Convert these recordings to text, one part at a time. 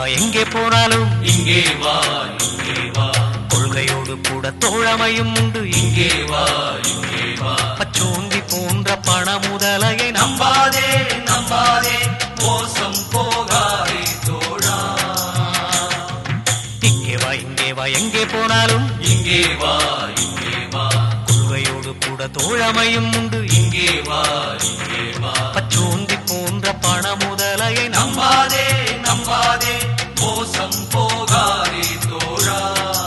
எங்கே போனாலும் இங்கே வா இங்கே வா கொள்கையோடு கூட தோழமையும் உண்டு இங்கே இங்கே வா இங்கே வா பச்சோந்தி போன்ற பண முதலையை நம்ப நம்பாதே நம்பாதே மோசம் போகாதே தோழா இங்கே வா இங்கே வா எங்கே போனாலும் இங்கே வா இங்கே வா கொள்கையோடு கூட தோழமையும் உண்டு இங்கே இங்கே வா இங்கே வா பச்சோந்தி போன்ற பண முதலையை நம்ப நம்பாதே நம்பாதே மோசம் போகாதே தோழா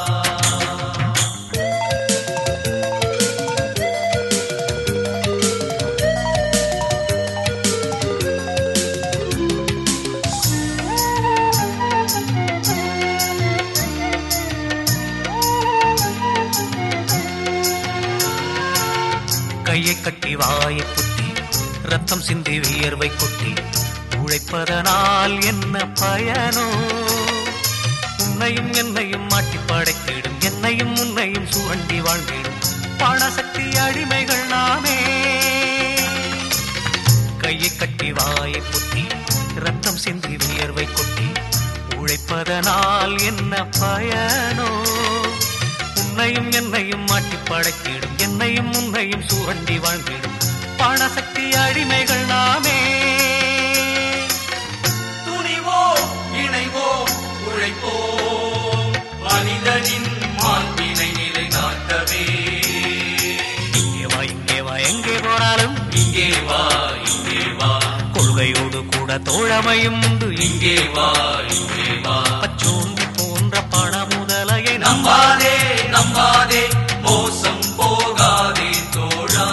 கையை கட்டி வாயை குத்தி ரத்தம் சிந்தி வியர்வை கொட்டி உழைப்பதனால் என்ன பயனோ உன்னையும் என்னையும் மாட்டி படைத்திடும் என்னையும் உன்னையும் சுரண்டி வாழ்ந்திடும் பணசக்தி அடிமைகள் நாமே கையை கட்டி வாயை குத்தி ரத்தம் சிந்தி வியர்வை கொட்டி உழைப்பதனால் என்ன பயனோ உன்னையும் என்னையும் மாட்டி படைத்திடும் என்னையும் உன்னையும் சுரண்டி வாழ்ந்திடும் பணசக்தி அடிமைகள் நாமே துணிவோம் இணைவோம் உழைப்போம் மனிதனின் மாண்பினை நிலைநாட்டவே இங்கே வா இங்கே வா எங்கே போனாலும் இங்கே வா இங்கே வா கொள்கையோடு கூட தோழமையும் உண்டு இங்கே இங்கே வா இங்கே வா பச்சோந்தி போன்ற பண முதலையை நம்ப நம்பாதே நம்பாதே மோசம் போகாதே தோழா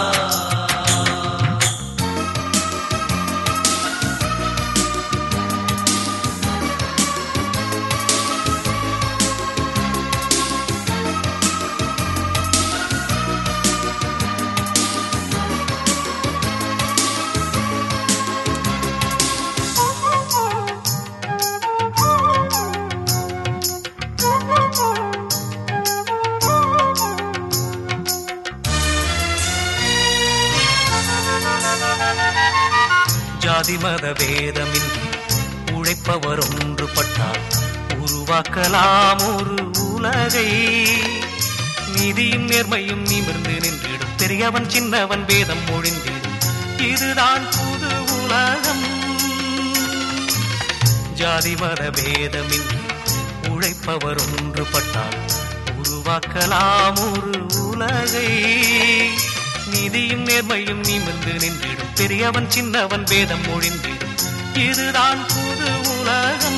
ஜாதி மத பேதமின்றி உழைப்பவர் ஒன்றுபட்டால் உருவாக்கலாம் ஒரு உலகை நீதியும் நேர்மையும் நிமிர்ந்து நின்றிடும் பெரியவன் சின்னவன் வேதம் ஒழிந்திடும் இதுதான் புது உலகம் ஜாதி மத பேதமின்றி உழைப்பவர் ஒன்றுபட்டால் உருவாக்கலாம் ஒரு உலகை நீதியும் நேர்மையும் நிமிர்ந்து நின்றிடும் பெரியவன் சின்னவன் வேதம் ஒழிந்திடும் இதுதான் புது உலகம்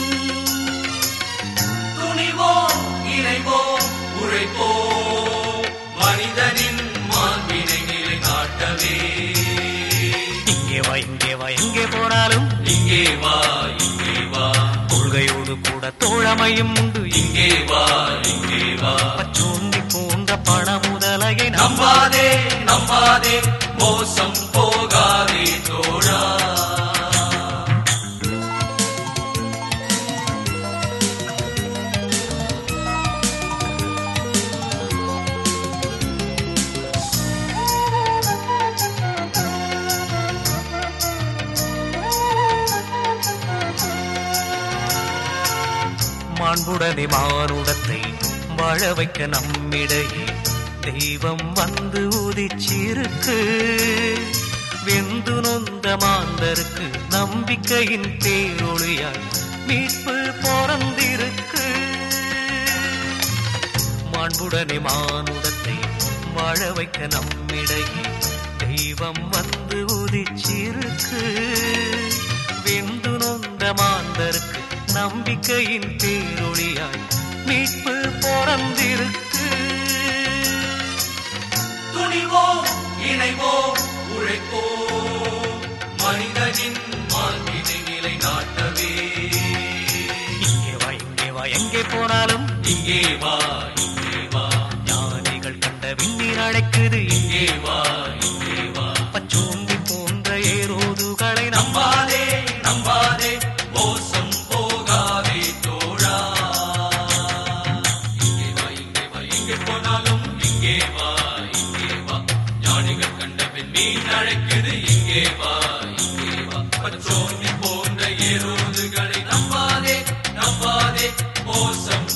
துணிவோம் இணைவோம் உழைப்போம் மனிதனின் மாண்பினை நிலைநாட்டவே இங்கே வா இங்கே வா எங்கே போனாலும் இங்கே வா இங்கே வா கொள்கையோடு கூட தோழமையும் உண்டு இங்கே இங்கே வா இங்கே வா பச்சோந்தி போன்ற பண முதலையை நம்ப நம்பாதே நம்பாதே மோசம் போகாதே தோழா மாண்புடனே மானுடத்தை வாழ வைக்க நம்மிடையே தெய்வம் வந்து உதிச்சிருக்கு வெந்து நொந்த மாந்தருக்கு நம்பிக்கையின் பேரொளியாய் மீட்பு பிறந்திருக்கு மாண்புடனே மானுடத்தை வாழ வைக்க நம்மிடையே தெய்வம் வந்து உதிச்சிருக்கு வெந்து நொந்த மாந்தருக்கு நம்பிக்கையின் பேரொளியாய் மீட்பு பிறந்திருக்கு துணிவோம் இணைவோம் உழைப்போம் மனிதனின் மாண்பினை நிலைநாட்டவே இங்கே வா இங்கே வா எங்கே போனாலும் இங்கே வா இங்கே வா ஞானிகள் கண்ட விண்ணீர் அழைக்குது இங்கே இங்கே வா இங்கே வா பச்சோந்தி போன்ற ஏரோதுகளை நம்ப நம்பாதே நம்பாதே மோசம் போகாதே தோழா இங்கே வா இங்கே வா எங்கே போனாலும் இங்கே வா இங்கே வா ஞானிகள் கண்ட மீன் அழைக்குது இங்கே வா இங்கே வா பச்சோந்தி போன்ற ஏரோதுகளை நம்பாதே மோசம்